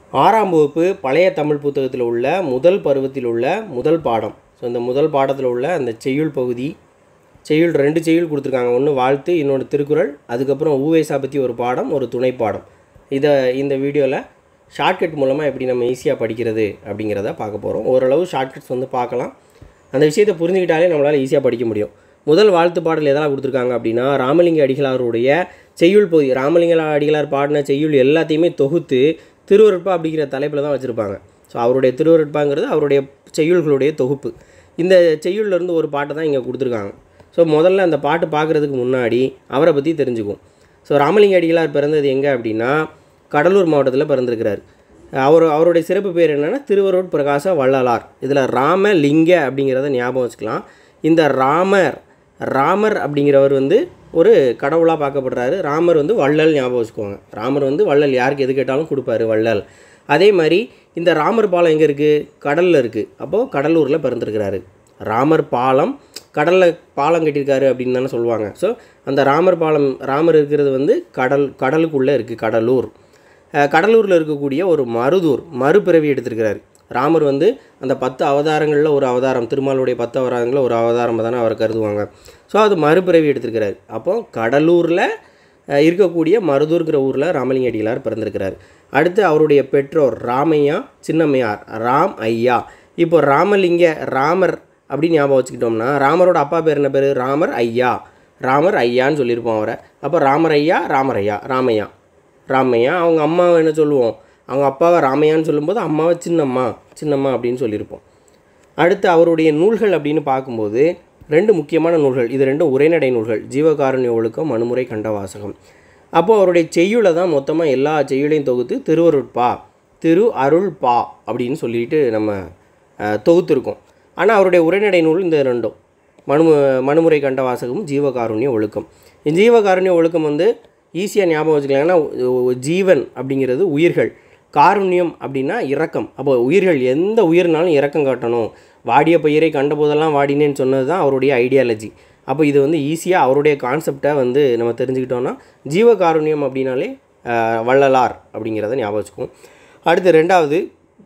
ஆறாம் வகுப்பு பழைய தமிழ் புத்தகத்தில் உள்ள முதல் பருவத்தில் உள்ள முதல் பாடம் ஸோ இந்த முதல் பாடத்தில் உள்ள அந்த செய்யுள் பகுதி செய்யுள் ரெண்டு செய்யுள் கொடுத்துருக்காங்க ஒன்று வாழ்த்து இன்னொன்று திருக்குறள் அதுக்கப்புறம் ஊவேசா பற்றி ஒரு பாடம் ஒரு துணை பாடம் இதை இந்த வீடியோவில் ஷார்ட்கட் மூலமாக எப்படி நம்ம ஈஸியாக படிக்கிறது அப்படிங்கிறத பார்க்க போகிறோம் ஓரளவு ஷார்ட்கட்ஸ் வந்து பார்க்கலாம் அந்த விஷயத்தை புரிஞ்சுக்கிட்டாலே நம்மளால் ஈஸியாக படிக்க முடியும் முதல் வாழ்த்து பாடல் எதெல்லாம் கொடுத்துருக்காங்க அப்படின்னா ராமலிங்க அடிகளாருடைய செய்யுள் பகுதி ராமலிங்க அடிகளார் பாடின செய்யுள் எல்லாத்தையுமே தொகுத்து திருவருட்பா அப்படிங்கிற தலைப்பில் தான் வச்சுருப்பாங்க ஸோ அவருடைய திருவருட்பாங்கிறது அவருடைய செய்யுள்களுடைய தொகுப்பு இந்த செய்யுள்லேருந்து ஒரு பாட்டை தான் இங்கே கொடுத்துருக்காங்க ஸோ முதல்ல அந்த பாட்டு பார்க்குறதுக்கு முன்னாடி அவரை பற்றி தெரிஞ்சுக்கும் ஸோ ராமலிங்க அடிகளார் பிறந்தது எங்கே அப்படின்னா கடலூர் மாவட்டத்தில் பிறந்திருக்கிறார் அவர் அவருடைய சிறப்பு பேர் என்னென்னா திருவருட் பிரகாச வள்ளலார் இதில் ராமலிங்க அப்படிங்கிறத ஞாபகம் வச்சுக்கலாம் இந்த ராமர் ராமர் அப்படிங்கிறவர் வந்து ஒரு கடவுளாக பார்க்கப்படுறாரு ராமர் வந்து வள்ளல் ஞாபகம் வச்சுக்கோங்க ராமர் வந்து வள்ளல் யாருக்கு எது கேட்டாலும் கொடுப்பாரு வள்ளல் அதே மாதிரி இந்த ராமர் பாலம் எங்கே இருக்குது கடலில் இருக்குது அப்போது கடலூரில் பிறந்திருக்கிறாரு ராமர் பாலம் கடலில் பாலம் கட்டியிருக்காரு அப்படின்னு தானே சொல்லுவாங்க ஸோ அந்த ராமர் பாலம் ராமர் இருக்கிறது வந்து கடல் கடலுக்குள்ளே இருக்குது கடலூர் அஹ் கடலூரில் இருக்கக்கூடிய ஒரு மருதூர் மறுபிறவி எடுத்திருக்கிறார் ராமர் வந்து அந்த பத்து அவதாரங்களில் ஒரு அவதாரம் திருமாலுடைய பத்து அவதாரங்களில் ஒரு அவதாரம் தானே அவர் கருதுவாங்க ஸோ அது மறுபிறவி எடுத்திருக்கிறார் அப்போ கடலூரில் அஹ், இருக்கக்கூடிய மருதூர்ங்கிற ஊரில் ராமலிங்க அடிகளார் பிறந்திருக்கிறார் அடுத்து அவருடைய பெற்றோர் ராமையா சின்னம்மையார் ராம் ஐயா இப்போ ராமலிங்க ராமர் அப்படின்னு ஞாபகம் வச்சுக்கிட்டோம்னா ராமரோட அப்பா பேர் என்ன பேர் ராமர் ஐயா ராமர் ஐயான்னு சொல்லியிருப்போம் அவரை அப்போ ராமர் ஐயா ராமர் ஐயா ராமையா ராமையா அவங்க அம்மாவை என்ன சொல்லுவோம் அவங்க அப்பாவை ராமையான்னு சொல்லும்போது அம்மாவை சின்னம்மா சின்னம்மா அப்படின்னு சொல்லியிருப்போம் அடுத்து அவருடைய நூல்கள் அப்படின்னு பார்க்கும்போது ரெண்டு முக்கியமான நூல்கள் இது ரெண்டும் உரைநடை நூல்கள் ஜீவகாருண்ய ஒழுக்கம் மனுமுறை கண்ட வாசகம் அப்போது அவருடைய செய்யுளை தான் மொத்தமாக எல்லா செய்யுளையும் தொகுத்து திருவருட்பா திரு அருள் பா அப்படின்னு சொல்லிட்டு நம்ம அஹ், தொகுத்திருக்கோம் ஆனால் அவருடைய உரைநடை நூல் இந்த ரெண்டும் மனு மனுமுறை கண்ட வாசகமும் ஜீவகாருண்ய ஒழுக்கம் இந்த ஜீவகாருண்ய ஒழுக்கம் வந்து ஈஸியாக ஞாபகம் வச்சுக்கலாங்கன்னா ஜீவன் அப்படிங்கிறது உயிர்கள் காருண்யம் அப்படின்னா இரக்கம் அப்போ உயிர்கள் எந்த உயிர்னாலும் இரக்கம் காட்டணும் வாடிய பயிரை கண்டபோதெல்லாம் வாடினேன்னு சொன்னது தான் அவருடைய ஐடியாலஜி அப்போ இது வந்து ஈஸியாக அவருடைய கான்செப்டை வந்து நம்ம தெரிஞ்சுக்கிட்டோம்னா ஜீவகாருண்யம் அப்படின்னாலே அஹ், வள்ளலார் அப்படிங்கிறத ஞாபகம் வச்சுக்குவோம் அடுத்து ரெண்டாவது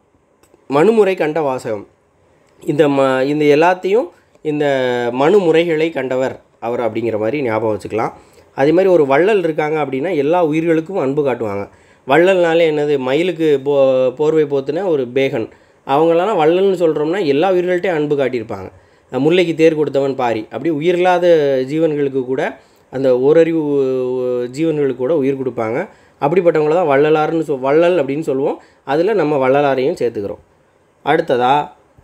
மனுமுறை கண்ட வாசகம் இந்த ம இந்த எல்லாத்தையும் இந்த மனு முறைகளை கண்டவர் அவர் அப்படிங்கிற மாதிரி ஞாபகம் வச்சுக்கலாம் அதே மாதிரி ஒரு வள்ளல் இருக்காங்க அப்படின்னா எல்லா உயிர்களுக்கும் அன்பு காட்டுவாங்க வள்ளல்னாலே என்னது மயிலுக்கு போ போர்வை போத்துன ஒரு பேகன் அவங்களெல்லாம் வள்ளல்னு சொல்கிறோம்னா எல்லா உயிர்கள்ட்டையும் அன்பு காட்டியிருப்பாங்க அஹ் முல்லைக்கு தேர் கொடுத்தவன் பாரி அப்படி உயிரில்லாத ஜீவன்களுக்கு கூட அந்த ஓரறிவு ஜீவன்களுக்கு கூட உயிர் கொடுப்பாங்க அப்படிப்பட்டவங்கள தான் வள்ளலார்னு சொல் வள்ளல் அப்படின்னு சொல்லுவோம் அதில் நம்ம வள்ளலாரையும் சேர்த்துக்கிறோம் அடுத்ததாக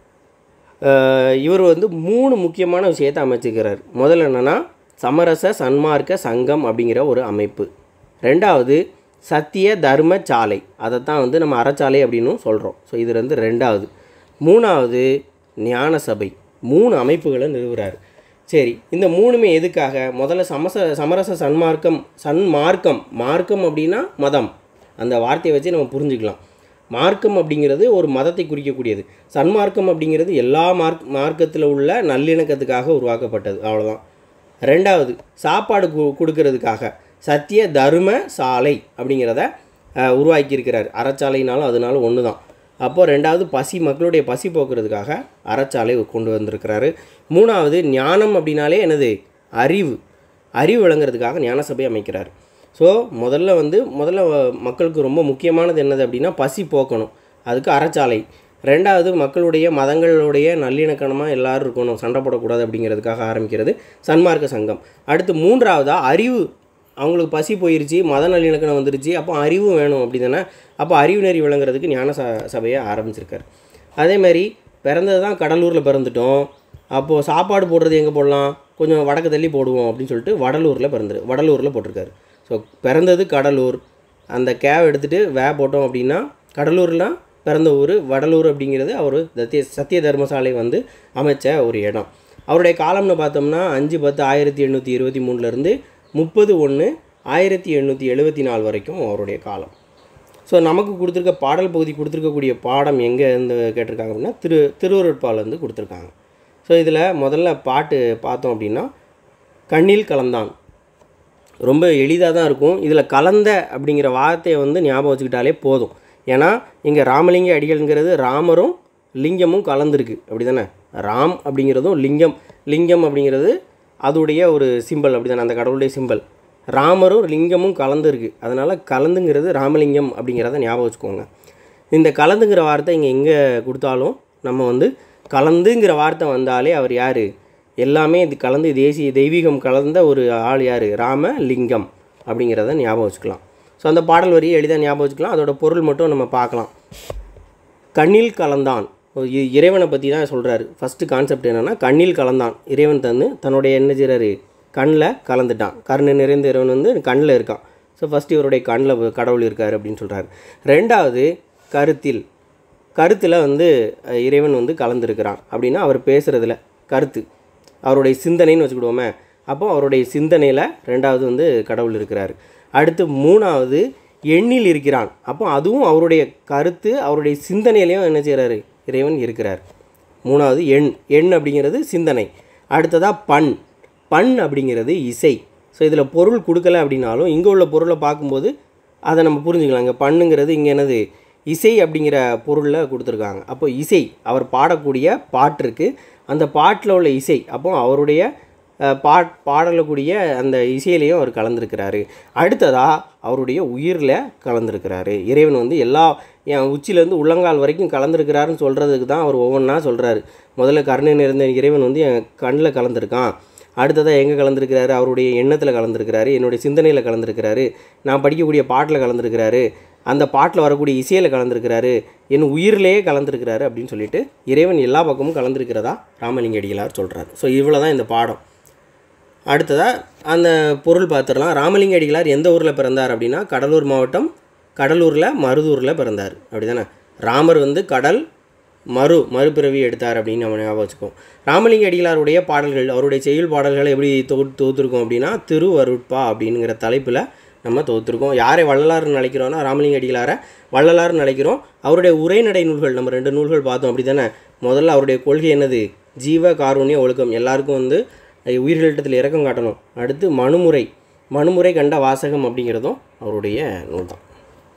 அஹ் இவர் வந்து மூணு முக்கியமான விஷயத்தை அமைச்சுக்கிறார் முதல்ல என்னென்னா சமரச சன்மார்க்க சங்கம் அப்படிங்கிற ஒரு அமைப்பு ரெண்டாவது சத்திய தர்ம சாலை அதைத்தான் வந்து நம்ம அறச்சாலை அப்படின்னும் சொல்கிறோம் ஸோ இது வந்து ரெண்டாவது மூணாவது ஞான சபை மூணு அமைப்புகளை நிறுவுறார் சரி இந்த மூணுமே எதுக்காக முதல்ல சமச சமரச சன்மார்க்கம் சன்மார்க்கம் மார்க்கம் அப்படின்னா மதம் அந்த வார்த்தையை வச்சு நம்ம புரிஞ்சுக்கலாம் மார்க்கம் அப்படிங்கிறது ஒரு மதத்தை குறிக்கக்கூடியது சன்மார்க்கம் அப்படிங்கிறது எல்லா மார்க் மார்க்கத்தில் உள்ள நல்லிணக்கத்துக்காக உருவாக்கப்பட்டது அவ்வளோதான் ரெண்டாவது சாப்பாடு கு கொடுக்கறதுக்காக சத்திய தர்ம சாலை அப்படிங்கிறத அஹ், உருவாக்கியிருக்கிறார் அறச்சாலைனாலும் அதனாலும் ஒன்று தான் அப்போது ரெண்டாவது பசி மக்களுடைய பசி போக்குறதுக்காக அறச்சாலை கொண்டு வந்திருக்கிறாரு மூணாவது ஞானம் அப்படின்னாலே என்னது அறிவு அறிவு விளங்குறதுக்காக ஞான சபை அமைக்கிறார் ஸோ முதல்ல வந்து முதல்ல வ- மக்களுக்கு ரொம்ப முக்கியமானது என்னது அப்படின்னா பசி போக்கணும் அதுக்கு அறச்சாலை ரெண்டாவது மக்களுடைய மதங்களுடைய நல்லிணக்கணமாக எல்லாரும் இருக்கணும் சண்டை போடக்கூடாது அப்படிங்கிறதுக்காக ஆரம்பிக்கிறது சன்மார்க்க சங்கம் அடுத்து மூன்றாவதாக அறிவு அவங்களுக்கு பசி போயிருச்சு மத நல்லிணக்கணம் வந்துருச்சு அப்போ அறிவும் வேணும் அப்படி தானே அப்போ அறிவு நெறி விளங்குறதுக்கு ஞான ச சபையை ஆரம்பிச்சிருக்காரு அதேமாதிரி பிறந்தது தான் கடலூரில் பிறந்துட்டோம் அப்போது சாப்பாடு போடுறது எங்கே போடலாம் கொஞ்சம் வடக்கு தள்ளி போடுவோம் அப்படின்னு சொல்லிட்டு வடலூரில் பிறந்துரு வடலூரில் போட்டிருக்காரு ஸோ பிறந்தது கடலூர் அந்த கேவ் எடுத்துகிட்டு வே போட்டோம் அப்படின்னா கடலூர்லாம் பிறந்த ஊர் வடலூர் அப்படிங்கிறது அவர் சத்திய சத்திய தர்மசாலை வந்து அமைச்ச ஒரு இடம் அவருடைய காலம்னு பார்த்தோம்னா அஞ்சு பத்து ஆயிரத்தி எண்ணூற்றி இருபத்தி மூணுலேருந்து முப்பது ஒன்று ஆயிரத்தி எண்ணூற்றி எழுபத்தி நாலு வரைக்கும் அவருடைய காலம் ஸோ நமக்கு கொடுத்துருக்க பாடல் பகுதி கொடுத்துருக்கக்கூடிய பாடம் எங்கே இருந்து கேட்டிருக்காங்க அப்படின்னா திரு திருவருட்பாலேருந்து கொடுத்துருக்காங்க ஸோ இதில் முதல்ல பாட்டு பார்த்தோம் அப்படின்னா கண்ணில் கலந்தான் ரொம்ப எளிதாக தான் இருக்கும் இதில் கலந்த அப்படிங்கிற வார்த்தையை வந்து ஞாபகம் வச்சுக்கிட்டாலே போதும் ஏன்னா இங்கே ராமலிங்க அடிகள்ங்கிறது ராமரும் லிங்கமும் கலந்துருக்கு அப்படி தானே ராம் அப்படிங்கிறதும் லிங்கம் லிங்கம் அப்படிங்கிறது அதோடைய ஒரு சிம்பல் அப்படி தானே அந்த கடவுளுடைய சிம்பல் ராமரும் லிங்கமும் கலந்துருக்கு அதனால் கலந்துங்கிறது ராமலிங்கம் அப்படிங்கிறத ஞாபகம் வச்சுக்கோங்க இந்த கலந்துங்கிற வார்த்தை இங்கே எங்கே கொடுத்தாலும் நம்ம வந்து கலந்துங்கிற வார்த்தை வந்தாலே அவர் யார் எல்லாமே இது கலந்து தேசிய தெய்வீகம் கலந்த ஒரு ஆள் யார் ராம லிங்கம் அப்படிங்கிறத ஞாபகம் வச்சுக்கலாம் ஸோ அந்த பாடல் வரியை எளிதாக ஞாபகம் வச்சுக்கலாம் அதோட பொருள் மட்டும் நம்ம பார்க்கலாம் கண்ணில் கலந்தான் ஒரு இ- இறைவனை பற்றி தான் சொல்கிறாரு ஃபஸ்ட்டு கான்செப்ட் என்னென்னா கண்ணில் கலந்தான் இறைவன் தந்து தன்னுடைய என்ன செய்கிறாரு கண்ணில் கலந்துட்டான் கருணை நிறைந்த இறைவன் வந்து கண்ணில் இருக்கான் ஸோ ஃபஸ்ட்டு இவருடைய கண்ணில் கடவுள் இருக்கார் அப்படின்னு சொல்கிறாரு ரெண்டாவது கருத்தில் கருத்தில் வந்து அஹ், இறைவன் வந்து கலந்துருக்கிறான் அப்படின்னா அவர் பேசுகிறதுல கருத்து அவருடைய சிந்தனைன்னு வச்சுக்கிடுவோமே அப்போ அவருடைய சிந்தனையில் ரெண்டாவது வந்து கடவுள் இருக்கிறார் அடுத்து மூணாவது எண்ணில் இருக்கிறான் அப்போ அதுவும் அவருடைய கருத்து அவருடைய சிந்தனையிலையும் என்ன செய்கிறாரு இறைவன் இருக்கிறார் மூணாவது எண் எண் அப்படிங்கிறது சிந்தனை அடுத்ததாக பண் பண் அப்படிங்கிறது இசை ஸோ இதில் பொருள் கொடுக்கல அப்படின்னாலும் இங்கே உள்ள பொருளை பார்க்கும்போது அதை நம்ம புரிஞ்சுக்கலாம் இங்கே பண்ணுங்கிறது இங்கே என்னது இசை அப்படிங்கிற பொருளில் கொடுத்துருக்காங்க அப்போ இசை அவர் பாடக்கூடிய பாட்டிற்கு அந்த பாட்டில் உள்ள இசை அப்போ அவருடைய அஹ், பாட் பாடலக்கூடிய அந்த இசையிலையும் அவர் கலந்துருக்கிறாரு அடுத்ததாக அவருடைய உயிரில் கலந்துருக்கிறாரு இறைவன் வந்து எல்லா என் உச்சியிலேருந்து உள்ளங்கால் வரைக்கும் கலந்துருக்கிறாருன்னு சொல்கிறதுக்கு தான் அவர் ஒவ்வொன்றா சொல்கிறாரு முதல்ல கருணை நிறைந்த இறைவன் வந்து என் கண்ணில் கலந்துருக்கான் அடுத்ததாக எங்கே கலந்துருக்கிறாரு அவருடைய எண்ணத்தில் கலந்துருக்கிறாரு என்னுடைய சிந்தனையில் கலந்துருக்கிறாரு நான் படிக்கக்கூடிய பாட்டில் கலந்துருக்கிறாரு அந்த பாட்டில் வரக்கூடிய இசையில் கலந்துருக்கிறாரு என் உயிரிலேயே கலந்துருக்கிறாரு அப்படின்னு சொல்லிட்டு இறைவன் எல்லா பக்கமும் கலந்துருக்கிறதா ராமலிங்க அடிகளார் சொல்கிறார் ஸோ இவ்வளோ தான் இந்த பாடம் அடுத்ததாக அந்த பொருள் பார்த்துடலாம் ராமலிங்க அடிகளார் எந்த ஊரில் பிறந்தார் அப்படின்னா கடலூர் மாவட்டம் கடலூரில் மருதூரில் பிறந்தார் அப்படி தானே ராமர் வந்து கடல் மறு மறுபிறவி எடுத்தார் அப்படின்னு நம்ம ஞாபகம் வச்சுக்கோம் ராமலிங்க அடிகளாருடைய பாடல்கள் அவருடைய செயல் பாடல்களை எப்படி தொ தொகுத்துருக்கோம் அப்படின்னா திருவருட்பா அப்படிங்கிற தலைப்பில் நம்ம தொகுத்துருக்கோம் யாரை வள்ளலார்னு நினைக்கிறோன்னா ராமலிங்க அடிகளாரை வள்ளலார்னு நினைக்கிறோம் அவருடைய உரைநடை நூல்கள் நம்ம ரெண்டு நூல்கள் பார்த்தோம் அப்படி தானே முதல்ல அவருடைய கொள்கை என்னது ஜீவ காருண்ய ஒழுக்கம் எல்லாருக்கும் வந்து அஹ், உயிர்களிடத்தில் இறக்கம் காட்டணும் அடுத்து மனுமுறை மனுமுறை கண்ட வாசகம் அப்படிங்கிறதும் அவருடைய நூல் தான்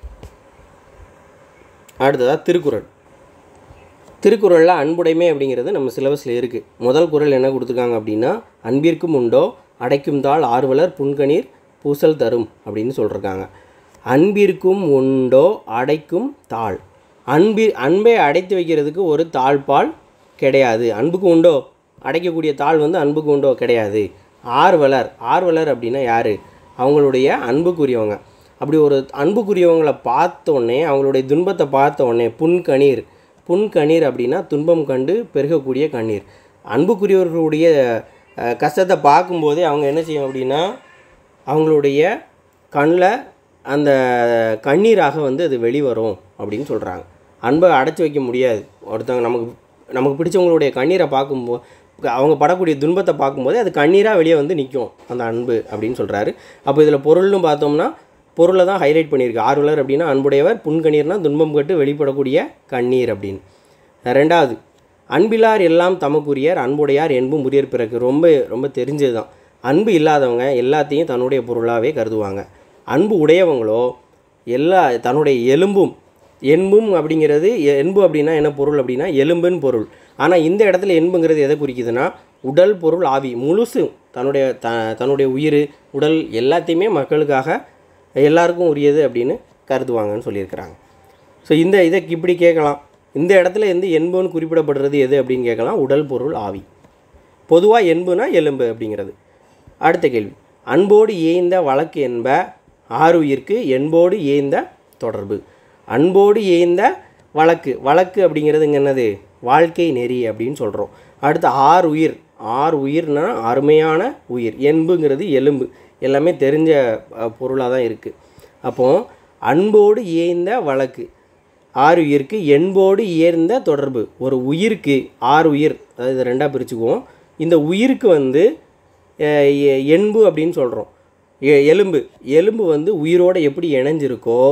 அடுத்ததாக திருக்குறள் திருக்குறளில் அன்புடைமை அப்படிங்கிறது நம்ம சிலபஸில் இருக்குது முதல் குறள் என்ன கொடுத்துருக்காங்க அப்படின்னா அன்பிற்கும் உண்டோ அடைக்கும் தாள் ஆர்வலர் புன்கணீர் பூசல் தரும் அப்படின்னு சொல்லியிருக்காங்க அன்பிற்கும் உண்டோ அடைக்கும் தாள் அன்பி அன்பை அடைத்து வைக்கிறதுக்கு ஒரு தாழ்பால் கிடையாது அன்புக்கு உண்டோ அடைக்கக்கூடிய தாள் வந்து அன்புக்கு உண்டோ கிடையாது ஆர்வலர் ஆர்வலர் அப்படின்னா யார் அவங்களுடைய அன்புக்குரியவங்க அப்படி ஒரு அன்புக்குரியவங்களை பார்த்த உடனே அவங்களுடைய துன்பத்தை பார்த்த உடனே புன்கணீர் புன்கணீர் அப்படின்னா துன்பம் கண்டு பெருகக்கூடிய கண்ணீர் அன்புக்குரியவர்களுடைய அஹ், கஷ்டத்தை பார்க்கும்போதே அவங்க என்ன செய்யும் அப்படின்னா அவங்களுடைய கண்ணில் அந்த கண்ணீராக வந்து அது வெளிவரும் அப்படின்னு சொல்கிறாங்க அன்பை அடைச்சி வைக்க முடியாது ஒருத்தவங்க நமக்கு நமக்கு பிடிச்சவங்களுடைய கண்ணீரை பார்க்கும்போது அவங்க படக்கூடிய துன்பத்தை பார்க்கும்போது அது கண்ணீராக வெளியே வந்து நிற்கும் அந்த அன்பு அப்படின்னு சொல்கிறாரு அப்போ இதில் பொருள்னு பார்த்தோம்னா பொருளை தான் ஹைலைட் பண்ணியிருக்கு ஆர்வலர் அப்படின்னா அன்புடையவர் புன்கண்ணீர்னா துன்பம் கட்டு வெளிப்படக்கூடிய கண்ணீர் அப்படின்னு ரெண்டாவது அன்பிலார் எல்லாம் தமக்குரியர் அன்புடையார் என்பும் உரியர் பிறகு ரொம்ப ரொம்ப தெரிஞ்சது தான் அன்பு இல்லாதவங்க எல்லாத்தையும் தன்னுடைய பொருளாகவே கருதுவாங்க அன்பு உடையவங்களோ எல்லா தன்னுடைய எலும்பும் என்பும் அப்படிங்கிறது எ- என்பு அப்படின்னா என்ன பொருள் அப்படின்னா எலும்புன்னு பொருள் ஆனால் இந்த இடத்துல என்புங்கிறது எதை குறிக்குதுன்னா உடல் பொருள் ஆவி முழுசும் தன்னுடைய த தன்னுடைய உயிர் உடல் எல்லாத்தையுமே மக்களுக்காக எல்லாருக்கும் உரியது அப்படின்னு கருதுவாங்கன்னு சொல்லியிருக்கிறாங்க ஸோ இந்த இதை இப்படி கேட்கலாம் இந்த இடத்துல எந்த என்புன்னு குறிப்பிடப்படுறது எது அப்படின்னு கேட்கலாம் உடல் பொருள் ஆவி பொதுவாக என்புனா எலும்பு அப்படிங்கிறது அடுத்த கேள்வி அன்போடு ஏய்ந்த வழக்கு என்ப ஆறுயிர்க்கு என்போடு ஏய்ந்த தொடர்பு அன்போடு ஏய்ந்த வழக்கு வழக்கு அப்படிங்கிறது இங்கே என்னது வாழ்க்கை நெறி அப்படின்னு சொல்கிறோம் அடுத்து ஆறு உயிர் ஆறு உயிர்னா அருமையான உயிர் என்புங்கிறது எலும்பு எல்லாமே தெரிஞ்ச பொருளாக தான் இருக்குது அப்போது அன்போடு ஏய்ந்த வழக்கு ஆறு உயிருக்கு என்போடு ஏர்ந்த தொடர்பு ஒரு உயிருக்கு ஆறு உயிர் அதாவது இதை ரெண்டாக பிரிச்சுக்குவோம் இந்த உயிருக்கு வந்து அஹ், எ- என்பு அப்படின்னு சொல்கிறோம் எலும்பு எலும்பு வந்து உயிரோடு எப்படி இணைஞ்சிருக்கோ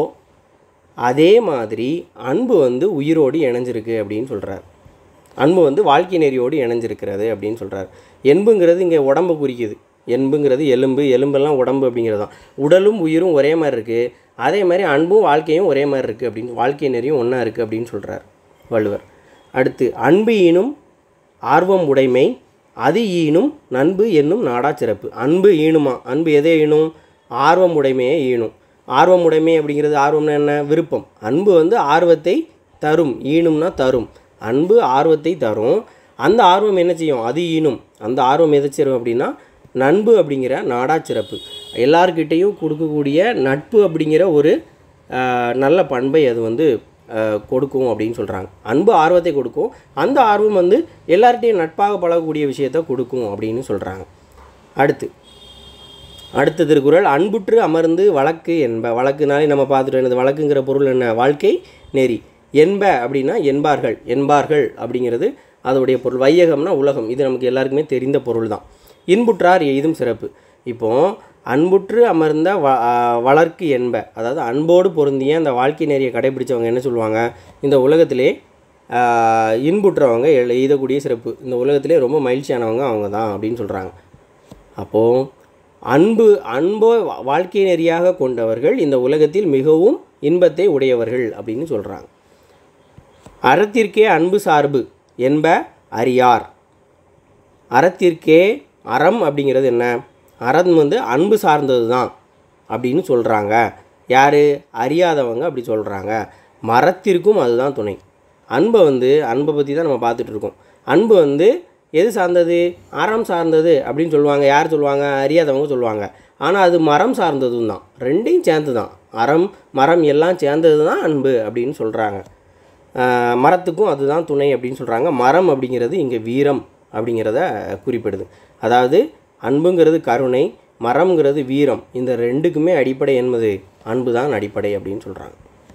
அதே மாதிரி அன்பு வந்து உயிரோடு இணைஞ்சிருக்கு அப்படின்னு சொல்கிறார் அன்பு வந்து வாழ்க்கை நெறியோடு இணைஞ்சிருக்கிறது அப்படின்னு சொல்கிறார் என்புங்கிறது இங்கே உடம்பு குறிக்குது என்புங்கிறது எலும்பு எலும்பெல்லாம் உடம்பு அப்படிங்கிறது தான் உடலும் உயிரும் ஒரே மாதிரி இருக்குது அதே மாதிரி அன்பும் வாழ்க்கையும் ஒரே மாதிரி இருக்குது அப்படின்னு வாழ்க்கை நெறியும் ஒன்றா இருக்குது அப்படின்னு சொல்கிறார் வள்ளுவர் அடுத்து அன்பு ஈனும் ஆர்வம் உடைமை அது ஈனும் நண்பு என்னும் நாடா சிறப்பு அன்பு ஈணுமா அன்பு எதை ஈணும் ஆர்வம் உடைமையை ஈணும் ஆர்வம் உடைமை அப்படிங்கிறது ஆர்வம்னா என்ன விருப்பம் அன்பு வந்து ஆர்வத்தை தரும் ஈணும்னா தரும் அன்பு ஆர்வத்தை தரும் அந்த ஆர்வம் என்ன செய்யும் அது ஈனும் அந்த ஆர்வம் எதை செய்யும் அப்படின்னா நண்பு அப்படிங்கிற நாடா சிறப்பு எல்லார்கிட்டேயும் கொடுக்கக்கூடிய நட்பு அப்படிங்கிற ஒரு ஆஹ், நல்ல பண்பை அது வந்து ஆஹ், கொடுக்கும் அப்படின்னு சொல்கிறாங்க அன்பு ஆர்வத்தை கொடுக்கும் அந்த ஆர்வம் வந்து எல்லார்கிட்டையும் நட்பாக பழகக்கூடிய விஷயத்தை கொடுக்கும் அப்படின்னு சொல்கிறாங்க அடுத்து அடுத்த திருக்குறள் அன்புற்று அமர்ந்து வழக்கு என்ப வழக்குனாலே நம்ம பார்த்துட்டு என்னது வழக்குங்கிற பொருள் என்ன வாழ்க்கை நெறி என்ப அப்படின்னா என்பார்கள் என்பார்கள் அப்படிங்கிறது அதோடைய பொருள் வையகம்னா உலகம் இது நமக்கு எல்லாருக்குமே தெரிந்த பொருள் தான் இன்புற்றார் எய்தும் சிறப்பு இப்போ அன்புற்று அமர்ந்த வ ஆ, வளர்க்கு என்ப அதாவது அன்போடு பொருந்திய அந்த வாழ்க்கை நெறியை கடைபிடிச்சவங்க என்ன சொல்லுவாங்க இந்த உலகத்திலே ஆ, இன்புற்றவங்க எழு- எய்தக்கூடிய சிறப்பு இந்த உலகத்திலே ரொம்ப மகிழ்ச்சியானவங்க அவங்க தான் அப்படின்னு சொல்கிறாங்க அப்போது அன்பு அன்போ வா- வாழ்க்கை நெறியாக கொண்டவர்கள் இந்த உலகத்தில் மிகவும் இன்பத்தை உடையவர்கள் அப்படின்னு சொல்கிறாங்க அறத்திற்கே அன்பு சார்பு என்ப அறியார் அறத்திற்கே அறம் அப்படிங்கிறது என்ன அறம் வந்து அன்பு சார்ந்தது தான் அப்படின்னு சொல்கிறாங்க யார் அறியாதவங்க அப்படி சொல்கிறாங்க மரத்திற்கும் அதுதான் துணை அன்பை வந்து அன்பை பற்றி தான் நம்ம பார்த்துட்டு இருக்கோம் அன்பு வந்து எது சார்ந்தது அறம் சார்ந்தது அப்படின்னு சொல்லுவாங்க யார் சொல்லுவாங்க அறியாதவங்க சொல்லுவாங்க ஆனால் அது மரம் சார்ந்ததும் தான் ரெண்டையும் சேர்ந்து தான் அறம் மரம் எல்லாம் சேர்ந்தது தான் அன்பு அப்படின்னு சொல்கிறாங்க ஆஹ் மரத்துக்கும் அதுதான் துணை அப்படின்னு சொல்கிறாங்க மரம் அப்படிங்கிறது இங்கே வீரம் அப்படிங்கிறத குறிப்பிடுது அதாவது அன்புங்கிறது கருணை மரம்ங்கிறது வீரம் இந்த ரெண்டுக்குமே அடிப்படை என்பது அன்பு தான் அடிப்படை அப்படின்னு சொல்கிறாங்க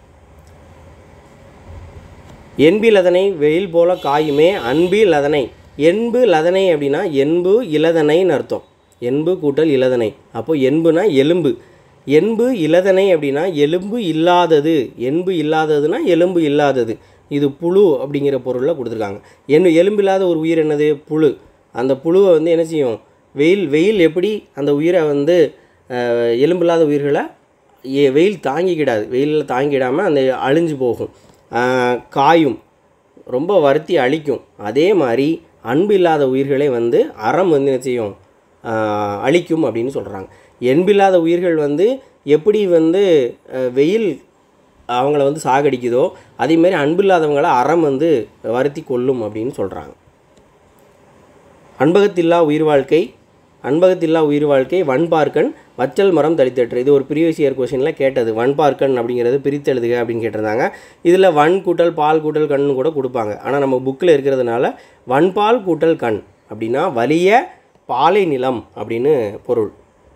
என்பில் அதனை வெயில் போல காயுமே அன்பில் அதனை என்பு லதனை அப்படின்னா என்பு இலதனைன்னு அர்த்தம் என்பு கூட்டல் இலதனை அப்போ என்புனா எலும்பு என்பு இலதனை அப்படின்னா எலும்பு இல்லாதது என்பு இல்லாததுன்னா எலும்பு இல்லாதது இது புழு அப்படிங்கிற பொருளில் கொடுத்துருக்காங்க என் எலும்பு இல்லாத ஒரு உயிர் என்னது புழு அந்த புழுவை வந்து என்ன செய்யும் வெயில் வெயில் எப்படி அந்த உயிரை வந்து அஹ், எலும்பு இல்லாத உயிர்களை ஏ வெயில் தாங்கிக்கிடாது வெயிலில் தாங்கிடாமல் அந்த அழிஞ்சு போகும் ஆஹ் காயும் ரொம்ப வருத்தி அழிக்கும் அதே மாதிரி அன்பு இல்லாத உயிர்களை வந்து அறம் வந்து என்ன செய்யும் ஆஹ் அழிக்கும் அப்படின்னு சொல்கிறாங்க என்பில்லாத உயிர்கள் வந்து எப்படி வந்து அஹ், வெயில் அவங்கள வந்து சாகடிக்குதோ அதே மாதிரி அன்பில்லாதவங்கள அறம் வந்து வருத்தி கொல்லும் அப்படின்னு சொல்கிறாங்க அன்பகத்தில்லா உயிர் வாழ்க்கை அன்பகத்தில்லா உயிர் வாழ்க்கை வன்பார்க்கன் வற்றல் மரம் தளித்தற்று இது ஒரு ப்ரீவியஸ் இயர் கொஷனில் கேட்டது வன்பார்க்கன் அப்படிங்கிறது பிரித்து எழுதுக அப்படின்னு கேட்டிருந்தாங்க இதில் வன் கூட்டல் பால் கூட்டல் கண்ணு கூட கொடுப்பாங்க ஆனால் நம்ம புக்கில் இருக்கிறதுனால வன்பால் கூட்டல் கண் அப்படின்னா வலிய பாலை நிலம் அப்படின்னு பொருள்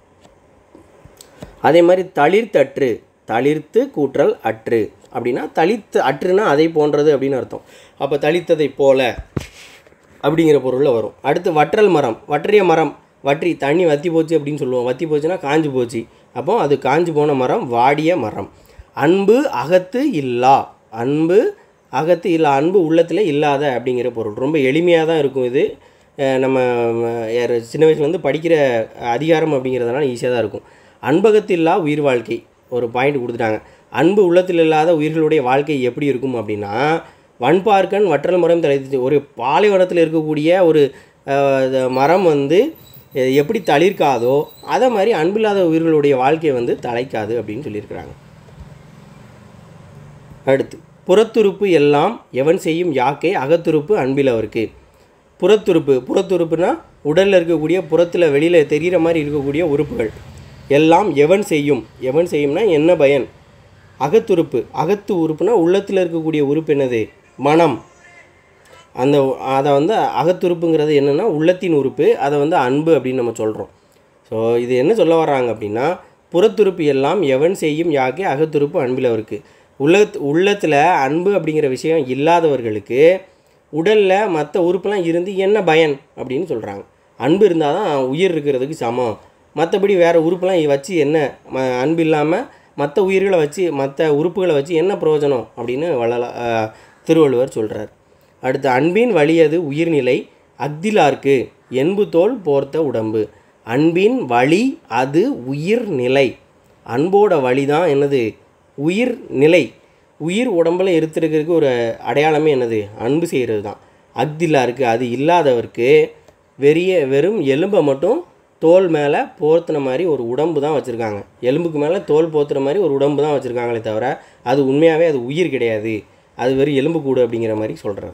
அதே மாதிரி தளிர்த்தற்று தளிர்த்து கூற்றல் அற்று அப்படின்னா தளித்து அற்றுனா அதை போன்றது அப்படின்னு அர்த்தம் அப்போ தளித்ததை போல அப்படிங்கிற பொருளில் வரும் அடுத்து வற்றல் மரம் வற்றிய மரம் வற்றி தண்ணி வத்தி போச்சு அப்படின்னு சொல்லுவோம் வத்தி போச்சுன்னா காஞ்சு போச்சு அப்போ அது காஞ்சு போன மரம் வாடிய மரம் அன்பு அகத்து இல்லா அன்பு அகத்து இல்லா அன்பு உள்ளத்தில் இல்லாத அப்படிங்கிற பொருள் ரொம்ப எளிமையாக தான் இருக்கும் இது அஹ் நம்ம அஹ், யார் சின்ன வயசுலேருந்து படிக்கிற அதிகாரம் அப்படிங்கிறதுனால ஈஸியாக தான் இருக்கும் அன்பகத்தில்லா உயிர் வாழ்க்கை ஒரு பாயிண்ட் கொடுத்துட்டாங்க அன்பு உள்ளத்தில் இல்லாத உயிர்களுடைய வாழ்க்கை எப்படி இருக்கும் அப்படின்னா வன்பார்க்கன் வற்றல் மரம் தலைத்து ஒரு பாலைவனத்தில் இருக்கக்கூடிய ஒரு அஹ், இது மரம் வந்து அஹ், எப்படி தளிர்க்காதோ அதை மாதிரி அன்பில்லாத உயிர்களுடைய வாழ்க்கை வந்து தலைக்காது அப்படின்னு சொல்லியிருக்கிறாங்க அடுத்து புறத்துறுப்பு எல்லாம் எவன் செய்யும் யாக்கை அகத்துறுப்பு அன்பிலவருக்கு புறத்துறுப்பு புறத்துறுப்புனா உடலில் இருக்கக்கூடிய புறத்தில் வெளியில் தெரிகிற மாதிரி இருக்கக்கூடிய உறுப்புகள் எல்லாம் எவன் செய்யும் எவன் செய்யும்னா என்ன பயன் அகத்துறுப்பு அகத்து உறுப்புனா உள்ளத்தில் இருக்கக்கூடிய உறுப்பு என்னது மனம் அந்த அதை வந்து அகத்துறுப்புங்கிறது என்னென்னா உள்ளத்தின் உறுப்பு அதை வந்து அன்பு அப்படின்னு நம்ம சொல்கிறோம் ஸோ இது என்ன சொல்ல வர்றாங்க அப்படின்னா புறத்துறுப்பு எல்லாம் எவன் செய்யும் யாக்கே அகத்துறுப்பு அன்பில் இருக்கு உள்ளத் உள்ளத்தில் அன்பு அப்படிங்கிற விஷயம் இல்லாதவர்களுக்கு உடலில் மற்ற உறுப்பெல்லாம் இருந்து என்ன பயன் அப்படின்னு சொல்கிறாங்க அன்பு இருந்தால் தான் உயிர் இருக்கிறதுக்கு சமம் மற்றபடி வேறு உறுப்பெல்லாம் வச்சு என்ன ம அன்பு இல்லாமல் மற்ற உயிர்களை வச்சு மற்ற உறுப்புகளை வச்சு என்ன பிரயோஜனம் அப்படின்னு வளல அஹ், திருவள்ளுவர் சொல்கிறார் அடுத்து அன்பின் வலியது உயிர்நிலை அக்திலார்க்கு என்பு தோல் போர்த்த உடம்பு அன்பின் வழி அது உயிர்நிலை அன்போட வழி தான் என்னது உயிர் நிலை உயிர் உடம்புல இருத்திருக்கிறதுக்கு ஒரு அடையாளமே என்னது அன்பு செய்கிறது தான் அக்தில்லா இருக்குது அது இல்லாதவருக்கு வெறிய வெறும் எலும்பை மட்டும் தோல் மேலே போர்த்துன மாதிரி ஒரு உடம்பு தான் வச்சுருக்காங்க எலும்புக்கு மேலே தோல் போத்துற மாதிரி ஒரு உடம்பு தான் வச்சுருக்காங்களே தவிர அது உண்மையாகவே அது உயிர் கிடையாது அது வெறும் எலும்பு கூடு அப்படிங்கிற மாதிரி சொல்கிறார்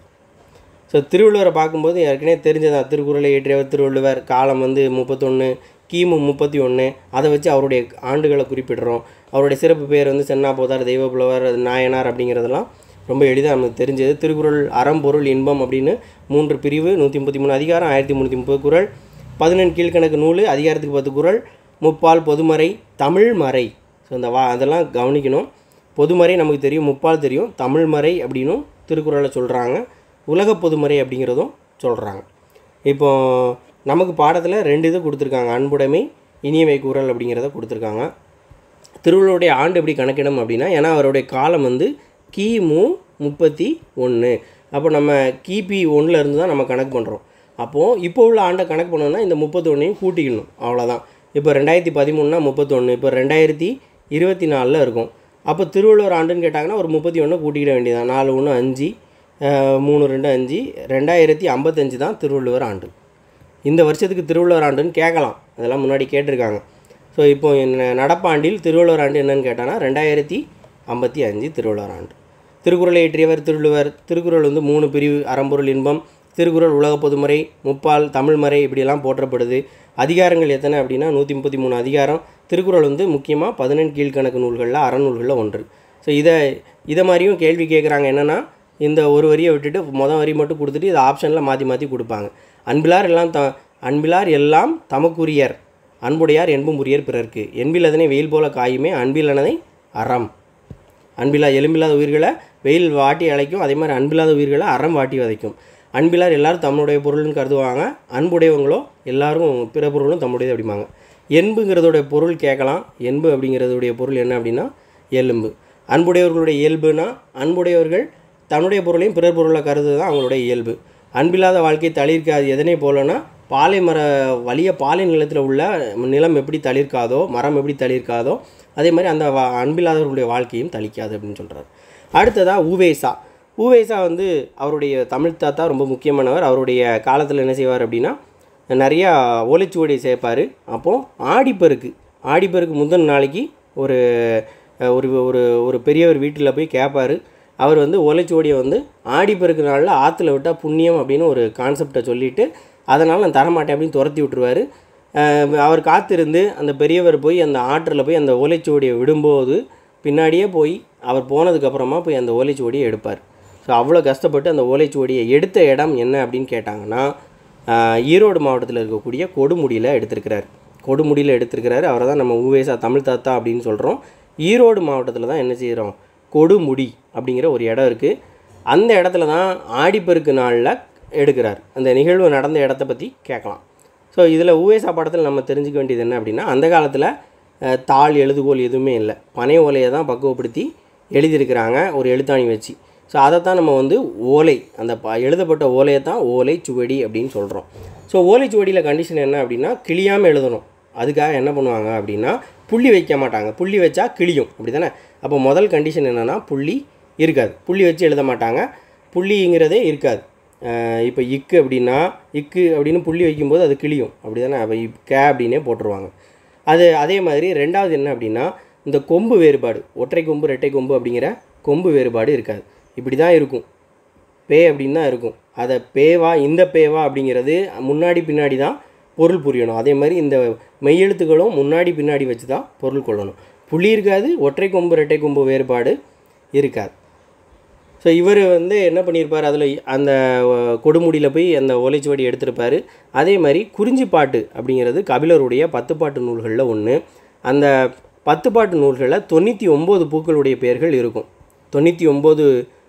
ஸோ திருவள்ளுவரை பார்க்கும்போது ஏற்கனவே தெரிஞ்சதான் திருக்குறளை இயற்றியவர் திருவள்ளுவர் காலம் வந்து முப்பத்தொன்று கிமு முப்பத்தி ஒன்று அதை வச்சு அவருடைய ஆண்டுகளை குறிப்பிடுறோம் அவருடைய சிறப்பு பேர் வந்து சென்னா போதார் தெய்வப்புலவர் நாயனார் அப்படிங்கிறதெல்லாம் ரொம்ப எளிதாக நமக்கு தெரிஞ்சது திருக்குறள் அறம் பொருள் இன்பம் அப்படின்னு மூன்று பிரிவு நூற்றி முப்பத்தி மூணு அதிகாரம் ஆயிரத்தி முந்நூற்றி முப்பது குறள் பதினெண் கீழ்கணக்கு நூல் அதிகாரத்துக்கு பத்து குறள் முப்பால் பொதுமறை தமிழ் மறை ஸோ இந்த வா அதெல்லாம் கவனிக்கணும் பொதுமறை நமக்கு தெரியும் முப்பால் தெரியும் தமிழ் மறை அப்படின்னும் திருக்குறளை சொல்கிறாங்க உலக பொதுமறை அப்படிங்கிறதும் சொல்கிறாங்க இப்போ நமக்கு பாடத்தில் ரெண்டு இது கொடுத்துருக்காங்க அன்புடைமை இனியவை குரல் அப்படிங்கிறத கொடுத்துருக்காங்க திருவள்ளுவருடைய ஆண்டு எப்படி கணக்கிடும் அப்படின்னா ஏன்னா அவருடைய காலம் வந்து கிமு முப்பத்தி ஒன்று அப்போ நம்ம கிபி ஒன்றில் இருந்து தான் நம்ம கணக்கு பண்ணுறோம் அப்போது இப்போ உள்ள ஆண்டை கணக்கு பண்ணோம்னா இந்த முப்பத்தொன்னையும் கூட்டிக்கணும் அவ்வளோதான் இப்போ ரெண்டாயிரத்தி பதிமூணுனா முப்பத்தொன்று இப்போ ரெண்டாயிரத்தி இருபத்தி நாலில் இருக்கும் அப்போ திருவள்ளுவர் ஆண்டுன்னு கேட்டாங்கன்னா ஒரு முப்பத்தி ஒன்று கூட்டிக்கிட வேண்டியதான் நாலு ஒன்று அஞ்சு அஹ், மூணு ரெண்டு அஞ்சு ரெண்டாயிரத்தி ஐம்பத்தஞ்சு தான் திருவள்ளுவர் ஆண்டு இந்த வருஷத்துக்கு திருவள்ளுவர் ஆண்டுன்னு கேட்கலாம் அதெல்லாம் முன்னாடி கேட்டிருக்காங்க ஸோ இப்போ என்ன நடப்பாண்டில் திருவள்ளுவர் ஆண்டு என்னன்னு கேட்டானா ரெண்டாயிரத்தி ஐம்பத்தி அஞ்சு திருவள்ளுவர் ஆண்டு திருக்குறளை இயற்றியவர் திருவள்ளுவர் திருக்குறள் வந்து மூணு பிரிவு அறம்பொருள் இன்பம் திருக்குறள் உலக பொதுமறை முப்பால் தமிழ்மறை இப்படியெல்லாம் போற்றப்படுது அதிகாரங்கள் எத்தனை அப்படின்னா நூற்றி முப்பத்தி மூணு அதிகாரம் திருக்குறள் வந்து முக்கியமாக பதினெண் கீழ்கணக்கு நூல்களில் அறநூல்களில் ஒன்று ஸோ இதை இதை மாதிரியும் கேள்வி கேட்குறாங்க என்னென்னா இந்த ஒரு வரியை விட்டுட்டு மொதல் வரி மட்டும் கொடுத்துட்டு இதை ஆப்ஷனில் மாற்றி மாற்றி கொடுப்பாங்க அன்பிலார் எல்லாம் த அன்பிலார் எல்லாம் தமக்குரியர் அன்புடையார் என்பும் உரியர் பிறர்க்கு என்பில் அதனை வெயில் போல காயுமே அன்பிலனதை அறம் அன்பில்லா எலும்பில்லாத உயிர்களை வெயில் வாட்டி அழைக்கும் அதே மாதிரி அன்பில்லாத உயிர்களை அறம் வாட்டி வதைக்கும் அன்பில்லார் எல்லாரும் தம்முடைய பொருள்னு கருதுவாங்க அன்புடையவங்களோ எல்லாரும் பிற பொருளும் தம்முடையது அப்படிம்பாங்க என்புங்கிறதோடைய பொருள் கேட்கலாம் என்பு அப்படிங்கிறதுடைய பொருள் என்ன அப்படின்னா எலும்பு அன்புடையவர்களுடைய இயல்புனா அன்புடையவர்கள் தன்னுடைய பொருளையும் பிறர் பொருளை கருதுறது தான் அவங்களுடைய இயல்பு அன்பில்லாத வாழ்க்கை தளிர்க்காது எதனை போலனா பாலை மர வலிய பாலை நிலத்தில் உள்ள நிலம் எப்படி தளிர்க்காதோ மரம் எப்படி தளிர்க்காதோ அதே மாதிரி அந்த வா அன்பில்லாதவர்களுடைய வாழ்க்கையும் தளிக்காது அப்படின்னு சொல்கிறார் அடுத்ததாக ஊவேசா ஊவேசா வந்து அவருடைய தமிழ் தாத்தா ரொம்ப முக்கியமானவர் அவருடைய காலத்தில் என்ன செய்வார் அப்படின்னா நிறையா ஓலைச்சுவடி சேர்ப்பார் அப்போது ஆடிப்பெருக்கு ஆடிப்பெருக்கு முந்தின நாளைக்கு ஒரு அஹ், ஒரு ஒரு ஒரு பெரியவர் வீட்டில் போய் கேட்பார் அவர் வந்து ஓலைச்சுவடியை வந்து ஆடிப்பெருக்கு நாளில் ஆற்றுல விட்டால் புண்ணியம் அப்படின்னு ஒரு கான்செப்டை சொல்லிவிட்டு அதனால் நான் தரமாட்டேன் அப்படின்னு துரத்தி விட்டுருவார் அஹ் அவர் காத்திருந்து அந்த பெரியவர் போய் அந்த ஆற்றில் போய் அந்த ஓலைச்சுவடியை விடும்போது பின்னாடியே போய் அவர் போனதுக்கப்புறமா போய் அந்த ஓலைச்சுவடியை எடுப்பார் ஸோ அவ்வளோ கஷ்டப்பட்டு அந்த ஓலைச்சுவடியை எடுத்த இடம் என்ன அப்படின்னு கேட்டாங்கன்னா அஹ் ஈரோடு மாவட்டத்தில் இருக்கக்கூடிய கொடுமுடியில் எடுத்திருக்கிறார் கொடுமுடியில் எடுத்திருக்கிறாரு அவரை தான் நம்ம ஊவேசா தமிழ் தாத்தா அப்படின்னு சொல்கிறோம் ஈரோடு மாவட்டத்தில் தான் என்ன செய்கிறோம் கொடுமுடி அப்படிங்கிற ஒரு இடம் இருக்குது அந்த இடத்துல தான் ஆடிப்பெருக்கு நாளில் எடுக்கிறார் அந்த நிகழ்வு நடந்த இடத்த பற்றி கேட்கலாம் ஸோ இதில் ஊவேசா படத்தில் நம்ம தெரிஞ்சுக்க வேண்டியது என்ன அப்படின்னா அந்த காலத்தில் அஹ், தாள் எழுதுகோல் எதுவுமே இல்லை பனை ஓலையை தான் பக்குவப்படுத்தி எழுதியிருக்கிறாங்க ஒரு எழுத்தாணி வச்சு ஸோ அதை தான் நம்ம வந்து ஓலை அந்த ப எழுதப்பட்ட ஓலையை தான் ஓலை சுவடி அப்படின்னு சொல்கிறோம் ஸோ ஓலை சுவடியில் கண்டிஷன் என்ன அப்படின்னா கிளியாமல் எழுதணும் அதுக்காக என்ன பண்ணுவாங்க அப்படின்னா புள்ளி வைக்க மாட்டாங்க புள்ளி வச்சா கிளியும் அப்படி தானே அப்போ முதல் கண்டிஷன் என்னென்னா புள்ளி இருக்காது புள்ளி வச்சு எழுத மாட்டாங்க புள்ளிங்கிறதே இருக்காது இப்போ இக்கு அப்படின்னா இக்கு அப்படின்னு புள்ளி வைக்கும்போது அது கிளியும் அப்படி தானே அப்போ இப் கே அப்படின்னே போட்டுருவாங்க அது அதே மாதிரி ரெண்டாவது என்ன அப்படின்னா இந்த கொம்பு வேறுபாடு ஒற்றை கொம்பு ரெட்டை கொம்பு அப்படிங்கிற கொம்பு வேறுபாடு இருக்காது இப்படி தான் இருக்கும் பே அப்படின்னு தான் இருக்கும் அதை பேவா இந்த பேவா அப்படிங்கிறது முன்னாடி பின்னாடி தான் பொருள் புரியணும் அதே மாதிரி இந்த மெய்யெழுத்துக்களும் முன்னாடி பின்னாடி வச்சு தான் பொருள் கொள்ளணும் புள்ளி இருக்காது ஒற்றை கொம்பு ரெட்டை கொம்பு வேறுபாடு இருக்காது ஸோ இவர் வந்து என்ன பண்ணியிருப்பார் அதில் அந்த அஹ், கொடுமுடியில் போய் அந்த ஓலைச்சுவடி எடுத்திருப்பார் அதே மாதிரி குறிஞ்சிப்பாட்டு அப்படிங்கிறது கபிலருடைய பத்து பாட்டு நூல்களில் ஒன்று அந்த பத்து பாட்டு நூல்களில் தொண்ணூற்றி ஒம்பது பூக்களுடைய பெயர்கள் இருக்கும் தொண்ணூற்றி ஒம்பது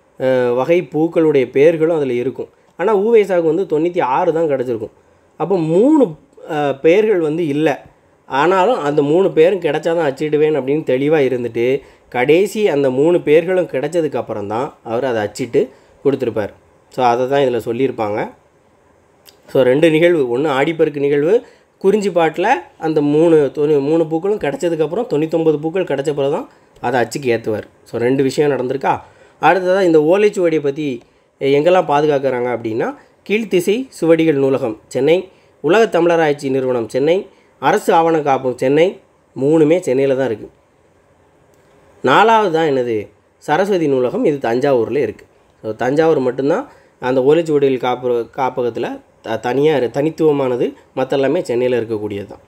வகை பூக்களுடைய பெயர்களும் அதில் இருக்கும் ஆனால் ஊவேசாவுக்கு வந்து தொண்ணூற்றி ஆறு தான் கிடச்சிருக்கும் அப்போ மூணு அஹ், பெயர்கள் வந்து இல்லை ஆனாலும் அந்த மூணு பேரும் கிடைச்சாதான் அச்சிடுவேன் அப்படின்னு தெளிவாக இருந்துட்டு கடைசி அந்த மூணு பேர்களும் கிடைச்சதுக்கு அப்புறம் தான் அவர் அதை அச்சிட்டு கொடுத்துருப்பார் ஸோ அதை தான் இதில் சொல்லியிருப்பாங்க ஸோ ரெண்டு நிகழ்வு ஒன்று ஆடிப்பெருக்கு நிகழ்வு குறிஞ்சி பாட்டில் அந்த மூணு தொண்ணூ மூணு பூக்களும் கிடச்சதுக்கப்புறம் தொண்ணூத்தொம்பது பூக்கள் கிடச்ச பிறகு தான் அதை அச்சுக்கு ஏற்றுவார் ஸோ ரெண்டு விஷயம் நடந்திருக்கா அடுத்ததாக இந்த ஓலைச்சுவடியை பற்றி எங்கெல்லாம் பாதுகாக்கிறாங்க அப்படின்னா கீழ்த்திசை சுவடிகள் நூலகம் சென்னை உலக தமிழராய்ச்சி நிறுவனம் சென்னை அரசு ஆவண காப்பகம் சென்னை மூணுமே சென்னையில் தான் இருக்குது நாலாவது தான் என்னது சரஸ்வதி நூலகம் இது தஞ்சாவூரில் இருக்குது ஸோ தஞ்சாவூர் மட்டும்தான் அந்த ஓலைச்சுவடிகள் காப்பு காப்பகத்தில் த தனியாக தனித்துவமானது மற்ற எல்லாமே சென்னையில் இருக்கக்கூடியது தான்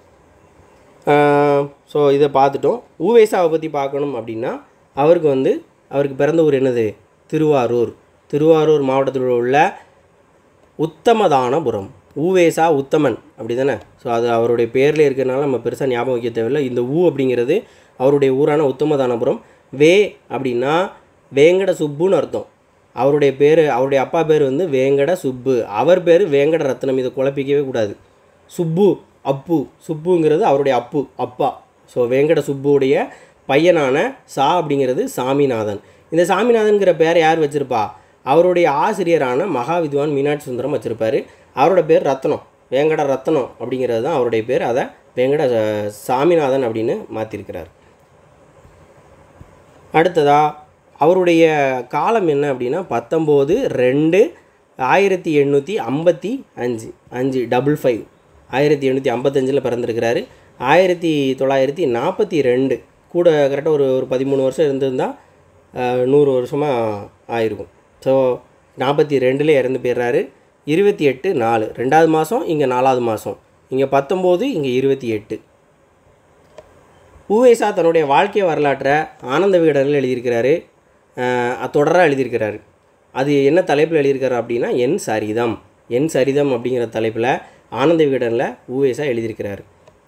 ஸோ இதை பார்த்துட்டோம் ஊவேசாவை பற்றி பார்க்கணும் அப்படின்னா அவருக்கு வந்து அவருக்கு பிறந்த ஊர் என்னது திருவாரூர் திருவாரூர் மாவட்டத்தில் உள்ள உத்தமதானபுரம் ஊவேசா உத்தமன் அப்படி தானே ஸோ அது அவருடைய பேரில் இருக்கிறனால நம்ம பெருசாக ஞாபகம் வைக்க தேவையில்லை இந்த ஊ அப்படிங்கிறது அவருடைய ஊரான உத்தமதானபுரம் வே அப்படின்னா வேங்கட சுப்புன்னு அர்த்தம் அவருடைய பேர் அவருடைய அப்பா பேர் வந்து வேங்கட சுப்பு அவர் பேர் வேங்கட ரத்னம் இதை குழப்பிக்கவே கூடாது சுப்பு அப்பு சுப்புங்கிறது அவருடைய அப்பு அப்பா ஸோ வேங்கட சுப்புவுடைய பையனான சா அப்படிங்கிறது சாமிநாதன் இந்த சாமிநாதன்கிற பேரை யார் வச்சுருப்பா அவருடைய ஆசிரியரான மகா வித்வான் மீனாட்சி சுந்தரம் வச்சுருப்பாரு அவரோட பேர் ரத்னம் வேங்கட ரத்னம் அப்படிங்கிறது தான் அவருடைய பேர் அதை வேங்கட அஹ், சாமிநாதன் அப்படின்னு மாற்றிருக்கிறார் அடுத்ததா அவருடைய காலம் என்ன அப்படின்னா பத்தொம்போது ரெண்டு ஆயிரத்தி எண்ணூற்றி ஐம்பத்தி அஞ்சு அஞ்சு டபுள் ஃபைவ் ஆயிரத்தி எண்ணூற்றி ஐம்பத்தஞ்சில் பிறந்திருக்கிறாரு ஆயிரத்தி தொள்ளாயிரத்தி நாற்பத்தி ரெண்டு கூட கரெக்டாக ஒரு ஒரு பதிமூணு வருஷம் இருந்திருந்தால் நூறு வருஷமாக ஆயிருக்கும் ஸோ நாற்பத்தி ரெண்டில் இறந்து போயிடுறாரு இருபத்தி எட்டு நாலு ரெண்டாவது மாதம் இங்கே நாலாவது மாதம் இங்கே பத்தொம்போது இங்கே இருபத்தி எட்டு ஊவேசா தன்னுடைய வாழ்க்கை வரலாற்றை ஆனந்த விகடனில் எழுதியிருக்கிறாரு அஹ் தொடராக எழுதியிருக்கிறாரு அது என்ன தலைப்பில் எழுதியிருக்காரு அப்படின்னா என் சரிதம் என் சரிதம் அப்படிங்கிற தலைப்பில் ஆனந்த விகடனில் ஊவேசா எழுதியிருக்கிறாரு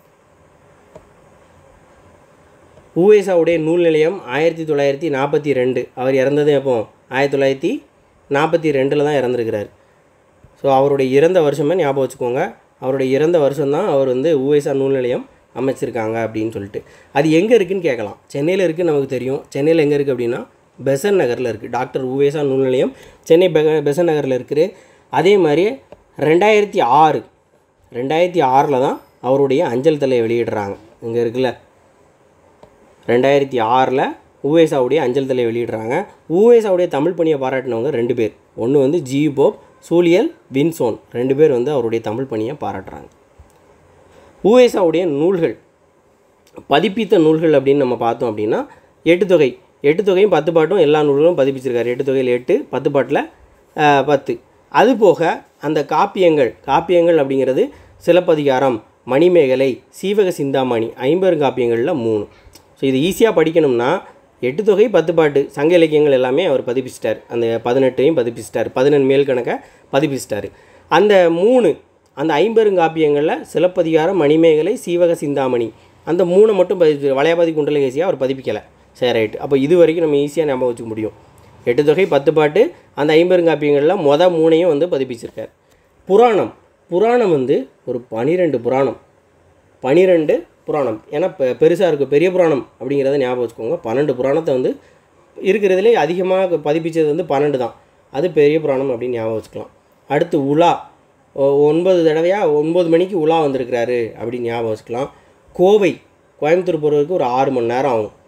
ஊவேசாவுடைய நூல் நிலையம் ஆயிரத்தி தொள்ளாயிரத்தி நாற்பத்தி ரெண்டு அவர் இறந்தது எப்போ ஆயிரத்தி தொள்ளாயிரத்தி நாற்பத்தி ரெண்டில் தான் இறந்துருக்கிறார் ஸோ அவருடைய இறந்த வருஷமே ஞாபகம் வச்சுக்கோங்க அவருடைய இறந்த வருஷம்தான் அவர் வந்து ஊவேசா நூல் நிலையம் அமைச்சிருக்காங்க அப்படின்னு சொல்லிட்டு அது எங்கே இருக்குன்னு கேட்கலாம் சென்னையில் இருக்குன்னு நமக்கு தெரியும் சென்னையில் எங்கே இருக்குது அப்படின்னா பெசன் நகரில் இருக்குது டாக்டர் ஊவேசா நூல் நிலையம் சென்னை பெ பெசன் நகரில் இருக்குது அதே மாதிரி ரெண்டாயிரத்தி ஆறு ரெண்டாயிரத்தி ஆறில் தான் அவருடைய அஞ்சல் தலையை வெளியிடுறாங்க இங்கே இருக்குல்ல ரெண்டாயிரத்தி ஆறில் ஊவேசாவுடைய அஞ்சல் தலை வெளியிடுறாங்க ஊவேசாவுடைய தமிழ் பணியை பாராட்டினவங்க ரெண்டு பேர் ஒன்று வந்து ஜி போப் சூலியல் வின்சோன் ரெண்டு பேர் வந்து அவருடைய தமிழ் பணியை பாராட்டுறாங்க ஊவேசாவுடைய நூல்கள் பதிப்பித்த நூல்கள் அப்படின்னு நம்ம பார்த்தோம் அப்படின்னா எட்டு தொகை எட்டு தொகையும் பத்து பாட்டும் எல்லா நூல்களும் பதிப்பிச்சிருக்காரு எட்டு தொகையில் எட்டு பத்து பாட்டில் ஆஹ், பத்து அது போக அந்த காப்பியங்கள் காப்பியங்கள் அப்படிங்கிறது சிலப்பதிகாரம் மணிமேகலை சீவக சிந்தாமணி ஐம்பெருங்காப்பியங்களில் மூணு ஸோ இது ஈஸியாக படிக்கணும்னா எட்டு தொகை பத்து பாட்டு சங்க இலக்கியங்கள் எல்லாமே அவர் பதிப்பிச்சிட்டார் அந்த பதினெட்டையும் பதிப்பிச்சிட்டார் பதினெண்டு மேல் கணக்கை பதிப்பிச்சிட்டார் அந்த மூணு அந்த ஐம்பெருங்காப்பியங்களில் சிலப்பதிகாரம் மணிமேகலை சீவக சிந்தாமணி அந்த மூணை மட்டும் பதிப்பு வளையாபதி குண்டலகேசியாக அவர் பதிப்பிக்கலை சரி ரைட்டு அப்போ இது வரைக்கும் நம்ம ஈஸியாக ஞாபகம் வச்சுக்க முடியும் எட்டு தொகை பத்து பாட்டு அந்த ஐம்பெருங்காப்பியங்களில் மொத மூணையும் வந்து பதிப்பிச்சிருக்கார் புராணம் புராணம் வந்து ஒரு பனிரெண்டு புராணம் பனிரெண்டு புராணம் ஏன்னா பெ பெருசாக இருக்கும் பெரிய புராணம் அப்படிங்கிறத ஞாபகம் வச்சுக்கோங்க பன்னெண்டு புராணத்தை வந்து இருக்கிறதுலே அதிகமாக பதிப்பிச்சது வந்து பன்னெண்டு தான் அது பெரிய புராணம் அப்படின்னு ஞாபகம் வச்சுக்கலாம் அடுத்து உலா ஒ- ஒன்பது தடவையாக ஒன்பது மணிக்கு உலா வந்திருக்கிறாரு அப்படின்னு ஞாபகம் வச்சுக்கலாம் கோவை கோயம்புத்தூர் போகிறதுக்கு ஒரு ஆறு மணி நேரம் ஆகும்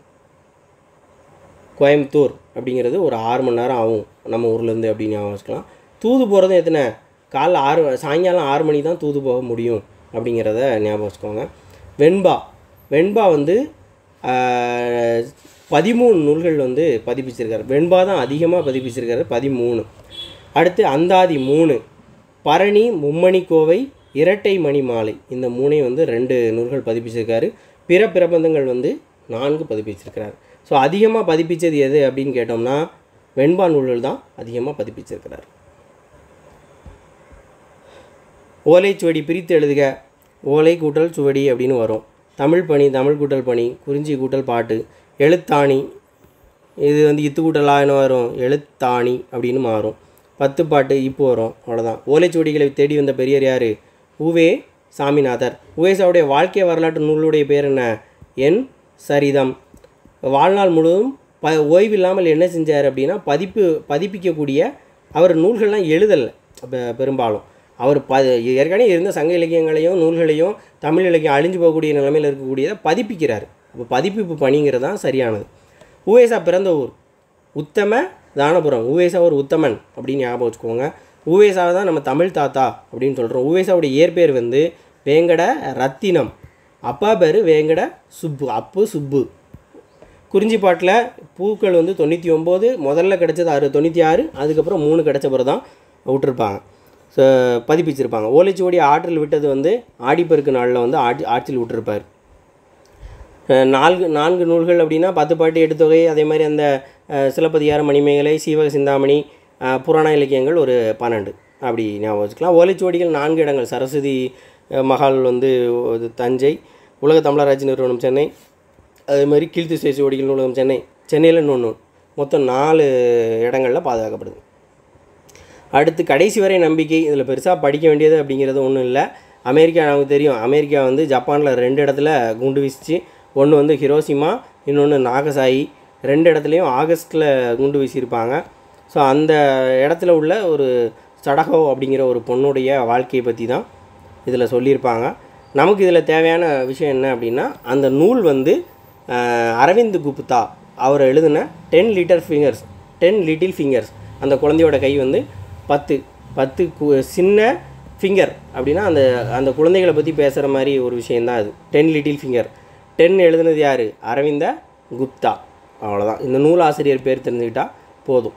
கோயம்புத்தூர் அப்படிங்கிறது ஒரு ஆறு மணி நேரம் ஆகும் நம்ம ஊர்லேருந்து அப்படின்னு ஞாபகம் வச்சுக்கலாம் தூது போகிறதும் எத்தனை காலைல ஆறு சாயங்காலம் ஆறு மணி தான் தூது போக முடியும் அப்படிங்கிறத ஞாபகம் வச்சுக்கோங்க வெண்பா வெண்பா வந்து ஆஹ், பதிமூணு நூல்கள் வந்து பதிப்பிச்சிருக்காரு வெண்பா தான் அதிகமாக பதிப்பிச்சிருக்காரு பதிமூணு அடுத்து அந்தாதி மூணு பரணி மும்மணி கோவை இரட்டை மணி மாலை இந்த மூணையும் வந்து ரெண்டு நூல்கள் பதிப்பிச்சிருக்காரு பிற பிரபந்தங்கள் வந்து நான்கு பதிப்பிச்சிருக்கிறார் ஸோ அதிகமாக பதிப்பிச்சது எது அப்படின்னு கேட்டோம்னா வெண்பா நூல்கள் தான் அதிகமாக பதிப்பிச்சிருக்கிறார் ஓலைச்சுவடி பிரித்து எழுதுக ஓலை கூட்டல் சுவடி அப்படின்னு வரும் தமிழ் பணி தமிழ் கூட்டல் பணி குறிஞ்சி கூட்டல் பாட்டு எழுத்தாணி இது வந்து இத்து கூட்டலாக என்ன வரும் எழுத்தாணி அப்படின்னு மாறும் பத்து பாட்டு இப்போ வரும் அவ்வளோதான் ஓலைச்சுவடிகளை தேடி வந்த பெரியர் யார் உவே சாமிநாதர் உவேசாவுடைய வாழ்க்கை வரலாற்று நூலுடைய பேர் என்ன என் சரிதம் வாழ்நாள் முழுவதும் ப ஓய்வு இல்லாமல் என்ன செஞ்சார் அப்படின்னா பதிப்பு பதிப்பிக்கக்கூடிய அவர் நூல்கள்லாம் எழுதலை பெ- பெரும்பாலும் அவர் ப ஏற்கனவே இருந்த சங்க இலக்கியங்களையும் நூல்களையும் தமிழ் இலக்கியம் அழிஞ்சு போகக்கூடிய நிலைமையில் இருக்கக்கூடியதை பதிப்பிக்கிறார் அப்போ பதிப்பிப்பு பணிங்கிறது தான் சரியானது உவேசா பிறந்த ஊர் உத்தம தானபுரம் உவேசா ஒரு உத்தமன் அப்படின்னு ஞாபகம் வச்சுக்கோங்க உவேசாவை தான் நம்ம தமிழ் தாத்தா அப்படின்னு சொல்கிறோம் உவேசாவுடைய இயற்பெயர் வந்து வேங்கட ரத்தினம் அப்பா பேர் வேங்கட சுப்பு அப்பு சுப்பு குறிஞ்சிப்பாட்டில் பூக்கள் வந்து தொண்ணூற்றி ஒம்பது முதல்ல கிடச்சது ஆறு தொண்ணூற்றி ஆறு அதுக்கப்புறம் மூணு கிடச்ச பிறகு தான் விட்டுருப்பாங்க ஸோ பதிப்பிச்சிருப்பாங்க ஓலைச்சுவடி ஆற்றில் விட்டது வந்து ஆடிப்பெருக்கு நாளில் வந்து ஆட்சி ஆட்சியில் விட்டுருப்பார் அஹ் நான்கு நான்கு நூல்கள் அப்படின்னா பத்து பாட்டு எட்டுத்தொகை அதே மாதிரி அந்த அஹ், சிலப்பதிகார மணிமேகலை சீவக சிந்தாமணி அஹ், புராண இலக்கியங்கள் ஒரு பன்னெண்டு அப்படி ஞாபகம் வச்சுக்கலாம் ஓலைச்சுவடிகள் நான்கு இடங்கள் சரஸ்வதி அஹ், மஹால் வந்து இது தஞ்சை உலக தமிழராட்சி நிறுவனம் சென்னை அதே மாதிரி கீழ்த்தி சுவடிகள் நூலகம் சென்னை சென்னையில் இன்னொன்று மொத்தம் நாலு இடங்களில் பாதுகாக்கப்படுது அடுத்து கடைசி வரை நம்பிக்கை இதில் பெருசாக படிக்க வேண்டியது அப்படிங்கிறது ஒன்றும் இல்லை அமெரிக்கா நமக்கு தெரியும் அமெரிக்கா வந்து ஜப்பானில் ரெண்டு இடத்துல குண்டு வீசிச்சு ஒன்று வந்து ஹிரோசிமா இன்னொன்று நாகசாயி ரெண்டு இடத்துலையும் ஆகஸ்ட்டில் குண்டு வீசியிருப்பாங்க ஸோ அந்த இடத்துல உள்ள ஒரு சடகோ அப்படிங்கிற ஒரு பொண்ணுடைய வாழ்க்கையை பற்றி தான் இதில் சொல்லியிருப்பாங்க நமக்கு இதில் தேவையான விஷயம் என்ன அப்படின்னா அந்த நூல் வந்து அஹ், அரவிந்த் குப்தா அவர் எழுதின ten litter fingers ten little fingers அந்த குழந்தையோட கை வந்து பத்து பத்து கு- சின்ன ஃபிங்கர் அப்படின்னா அந்த அந்த குழந்தைகளை பற்றி பேசுகிற மாதிரி ஒரு விஷயந்தான் அது டென் லிட்டில் ஃபிங்கர் டென் எழுதுனது யார் அரவிந்த குப்தா அவ்வளோதான் இந்த நூல் ஆசிரியர் பேர் தெரிஞ்சுக்கிட்டா போதும்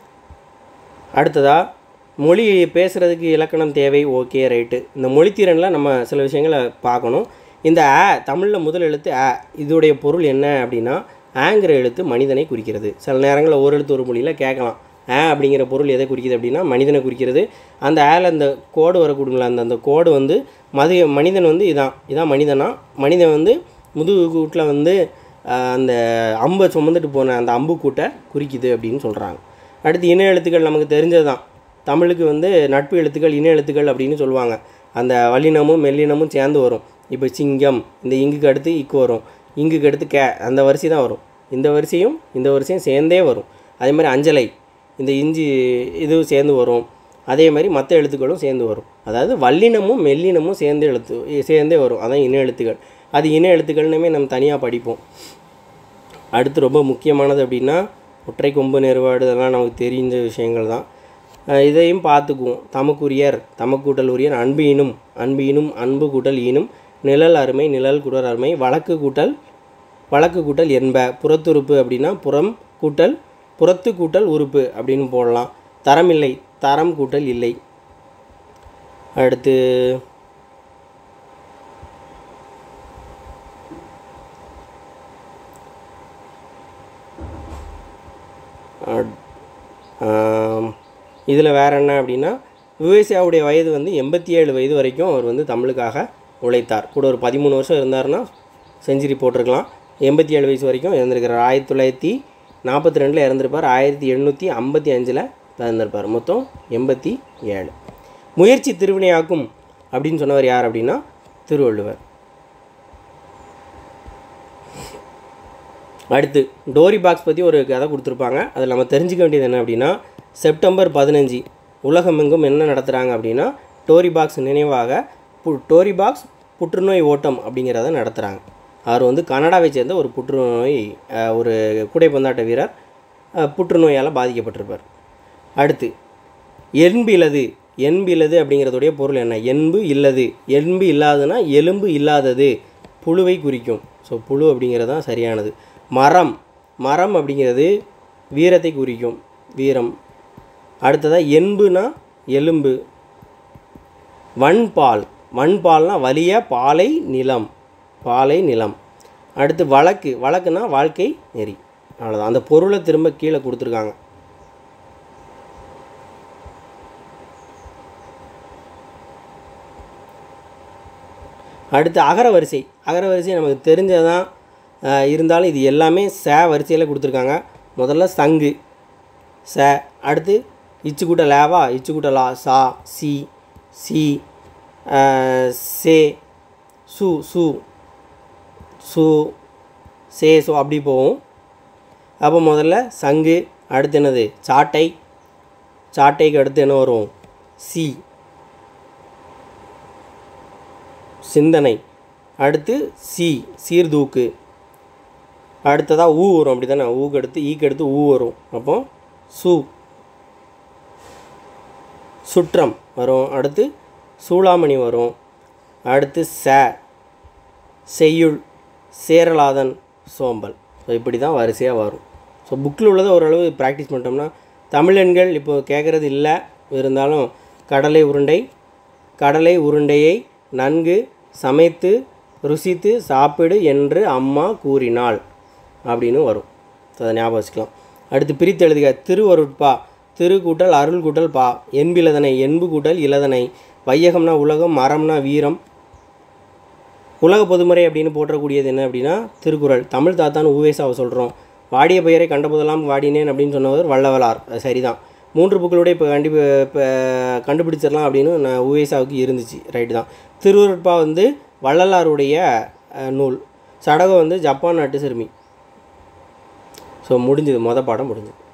அடுத்ததாக மொழி பேசுகிறதுக்கு இலக்கணம் தேவை ஓகே ரைட்டு இந்த மொழித்திறனில் நம்ம சில விஷயங்களை பார்க்கணும் இந்த ஆ தமிழில் முதல் எழுத்து ஆ இதோடைய பொருள் என்ன அப்படின்னா ஆங்கிற எழுத்து மனிதனை குறிக்கிறது சில நேரங்களில் ஒரு எழுத்து ஒரு மொழியில் கேட்கலாம் ஆ அப்படிங்கிற பொருள் எதை குறிக்குது அப்படின்னா மனிதனை குறிக்கிறது அந்த ஆல அந்த கோடு வரக்கூடுங்களா அந்த அந்த கோடு வந்து மது மனிதன் வந்து இதான் இதான் மனிதனா மனிதன் வந்து முதுகு கூட்டில் வந்து ஆஹ், அந்த அம்பை சுமந்துட்டு போன அந்த அம்பு கூட்டை குறிக்குது அப்படின்னு சொல்கிறாங்க அடுத்து இன எழுத்துக்கள் நமக்கு தெரிஞ்சது தான் தமிழுக்கு வந்து நட்பு எழுத்துக்கள் இன எழுத்துக்கள் அப்படின்னு சொல்லுவாங்க அந்த வல்லினமும் மெல்லினமும் சேர்ந்து வரும் இப்போ சிங்கம் இந்த இங்குக்கு அடுத்து இக்கு வரும் இங்குக்கு அடுத்து கே அந்த வரிசை தான் வரும் இந்த வரிசையும் இந்த வரிசையும் சேர்ந்தே வரும் அதே மாதிரி அஞ்சலை இந்த இஞ்சி இது சேர்ந்து வரும் அதே மாதிரி மற்ற எழுத்துக்களும் சேர்ந்து வரும் அதாவது வல்லினமும் மெல்லினமும் சேர்ந்து எழுத்து சேர்ந்தே வரும் அதான் இன எழுத்துக்கள் அது இன எழுத்துக்கள்னுமே நம்ம தனியாக படிப்போம் அடுத்து ரொம்ப முக்கியமானது அப்படின்னா ஒற்றை கொம்பு நெருவாடு இதெல்லாம் நமக்கு தெரிஞ்ச விஷயங்கள் தான் அஹ் இதையும் பார்த்துக்குவோம் தமக்குரியர் தமக்கூட்டல் உரியர் அன்பு இனும் அன்பு இனும் அன்பு கூட்டல் ஈனும் நிழல் அருமை நிழல் குடர் அருமை வழக்கு கூட்டல் வழக்கு கூட்டல் என்ப புறத்துறுப்பு அப்படின்னா புறம் கூட்டல் புறத்து கூட்டல் உறுப்பு அப்படின்னு போடலாம் தரம் இல்லை தரம் கூட்டல் இல்லை அடுத்து இதில் வேற என்ன அப்படின்னா விவசாயியுடைய வயது வந்து எண்பத்தி ஏழு வயது வரைக்கும் அவர் வந்து தமிழுக்காக உழைத்தார் கூட ஒரு பதிமூணு வருஷம் இருந்தாருன்னா செஞ்சுரி போட்டிருக்கலாம் எண்பத்தி ஏழு வயசு வரைக்கும் இருந்திருக்கிறார் ஆயிரத்தி தொள்ளாயிரத்தி நாற்பத்தி ரெண்டில் இறந்திருப்பார் ஆயிரத்தி எண்ணூற்றி ஐம்பத்தி அஞ்சில் பிறந்திருப்பார் மொத்தம் எண்பத்தி ஏழு முயற்சி திருவினையாக்கும் அப்படின்னு சொன்னவர் யார் அப்படின்னா திருவள்ளுவர் அடுத்து டோரி பாக்ஸ் பற்றி ஒரு கதை கொடுத்துருப்பாங்க அதில் நம்ம தெரிஞ்சுக்க வேண்டியது என்ன அப்படின்னா செப்டம்பர் பதினஞ்சு உலகமெங்கும் என்ன நடத்துகிறாங்க அப்படின்னா டோரி பாக்ஸ் நினைவாக பு டோரி பாக்ஸ் புற்றுநோய் ஓட்டம் அப்படிங்கிறத நடத்துகிறாங்க அவர் வந்து கனடாவை சேர்ந்த ஒரு புற்றுநோய் அஹ், ஒரு கூடைப்பந்தாட்ட வீரர் அஹ், புற்றுநோயால் பாதிக்கப்பட்டிருப்பார் அடுத்து என்பு இல்லது என்பு இல்லது அப்படிங்கிறதுடைய பொருள் என்ன என்பு இல்லது என்பு இல்லாததுன்னா எலும்பு இல்லாதது புழுவை குறிக்கும் ஸோ புழு அப்படிங்கிறது தான் சரியானது மரம் மரம் அப்படிங்கிறது வீரத்தை குறிக்கும் வீரம் அடுத்ததாக என்புனா எலும்பு வன்பால் வன்பால்னா வலிய பாலை நிலம் பாலை நிலம் அடுத்து வழக்கு வழக்குனா வாழ்க்கை நெறி அவ்வளோதான் அந்த பொருளை திரும்ப கீழே கொடுத்துருக்காங்க அடுத்து அகரவரிசை அகரவரிசை நமக்கு தெரிஞ்சதான் அஹ், இருந்தாலும் இது எல்லாமே ச வரிசையில் கொடுத்துருக்காங்க முதல்ல சங்கு ச அடுத்து இச்சு கூட்ட லேவா இச்சு கூட்ட லா சா சி சி அஹ், சே சு சு சு சே சு அப்படி போகும் அப்போ முதல்ல சங்கு அடுத்து என்னது சாட்டை சாட்டைக்கு அடுத்து என்ன வரும் சி சிந்தனை அடுத்து சி சீர்தூக்கு அடுத்ததாக ஊ வரும் அப்படி தானே ஊக்கு அடுத்து ஈக்கு அடுத்து ஊ வரும் அப்போ சு சுற்றம் வரும் அடுத்து சூளாமணி வரும் அடுத்து ச செய்யுள் சேரலாதன் சோம்பல் ஸோ இப்படி தான் வரிசையாக வரும் ஸோ புக்கில் உள்ளதை ஓரளவு ப்ராக்டிஸ் பண்ணிட்டோம்னா தமிழெண்கள் இப்போ கேட்குறது இல்லை இருந்தாலும் கடலை உருண்டை கடலை உருண்டையை நன்கு சமைத்து ருசித்து சாப்பிடு என்று அம்மா கூறினாள் அப்படின்னு வரும் ஸோ அதை ஞாபகம் வச்சுக்கலாம் அடுத்து பிரித்து எழுதுக திருவருட்பா திரு கூட்டல் அருள் கூட்டல் பா என்பிலதனை என்பு கூட்டல் இலதனை வையகம்னா உலகம் மரம்னா வீரம் உலக பொதுமறை அப்படின்னு போற்றக்கூடியது என்ன அப்படின்னா திருக்குறள் தமிழ் தாத்தான்னு ஊவேசாவை சொல்கிறோம் வாடிய பெயரை கண்டபோதெல்லாம் வாடினேன் அப்படின்னு சொன்னவர் வள்ளவலார் அது சரிதான் மூன்று புக்களோட இப்போ கண்டி இப்போ கண்டுபிடிச்சிடலாம் அப்படின்னு நான் ஊவேசாவுக்கு இருந்துச்சு ரைட்டு தான் திருவருட்பா வந்து வள்ளலாருடைய அஹ், நூல் சடகம் வந்து ஜப்பான் நாட்டு சிறுமி ஸோ முடிஞ்சது மொதல் பாடம் முடிஞ்சது